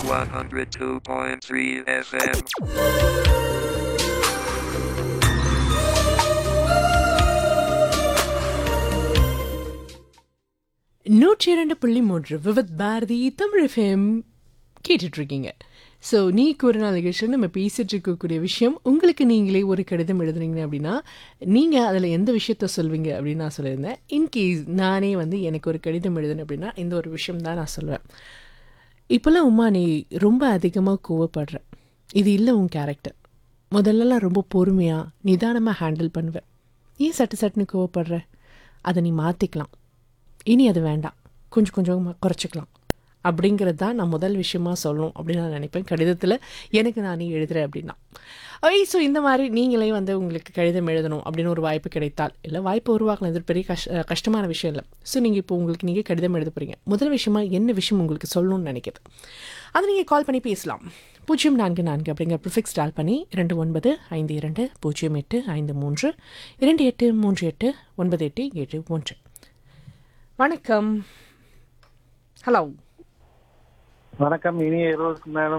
102.3 FM. நூற்றி இரண்டு புள்ளி மூன்று விவத் பாரதி தமிழ் எஃப்எம் கேட்டுட்டு இருக்கீங்க ஸோ நீக்கு ஒரு நாள் நிகழ்ச்சியில் நம்ம பேசிட்டு இருக்கக்கூடிய விஷயம் உங்களுக்கு நீங்களே ஒரு கடிதம் எழுதுனீங்க அப்படின்னா நீங்கள் அதில் எந்த விஷயத்த சொல்வீங்க அப்படின்னு நான் சொல்லியிருந்தேன் இன்கேஸ் நானே வந்து எனக்கு ஒரு கடிதம் எழுதுனேன் அப்படின்னா இந்த ஒரு விஷயம் தான் நான் சொல்லுவேன் இப்போல்லாம் உமா நீ ரொம்ப அதிகமாக கோவப்படுற இது இல்லை உன் கேரக்டர் முதல்லலாம் ரொம்ப பொறுமையாக நிதானமாக ஹேண்டில் பண்ணுவேன் ஏன் சட்டு சட்டுன்னு கோவப்படுற அதை நீ மாற்றிக்கலாம் இனி அது வேண்டாம் கொஞ்சம் கொஞ்சமாக குறைச்சிக்கலாம் அப்படிங்கிறது தான் நான் முதல் விஷயமா சொல்லணும் அப்படின்னு நான் நினைப்பேன் கடிதத்தில் எனக்கு நானே எழுதுறேன் அப்படின்னா ஐ ஸோ இந்த மாதிரி நீங்களே வந்து உங்களுக்கு கடிதம் எழுதணும் அப்படின்னு ஒரு வாய்ப்பு கிடைத்தால் இல்லை வாய்ப்பு உருவாக்கலாம் இது ஒரு பெரிய கஷ்ட கஷ்டமான விஷயம் இல்லை ஸோ நீங்கள் இப்போ உங்களுக்கு நீங்கள் கடிதம் எழுத போகிறீங்க முதல் விஷயமா என்ன விஷயம் உங்களுக்கு சொல்லணும்னு நினைக்கிது அதை நீங்கள் கால் பண்ணி பேசலாம் பூஜ்ஜியம் நான்கு நான்கு அப்படிங்கிற ப்ரிஃபிக்ஸ் டால் பண்ணி இரண்டு ஒன்பது ஐந்து இரண்டு பூஜ்ஜியம் எட்டு ஐந்து மூன்று இரண்டு எட்டு மூன்று எட்டு ஒன்பது எட்டு ஏழு ஒன்று வணக்கம் ஹலோ வணக்கம் இனிய இருவருக்கும் மேலும்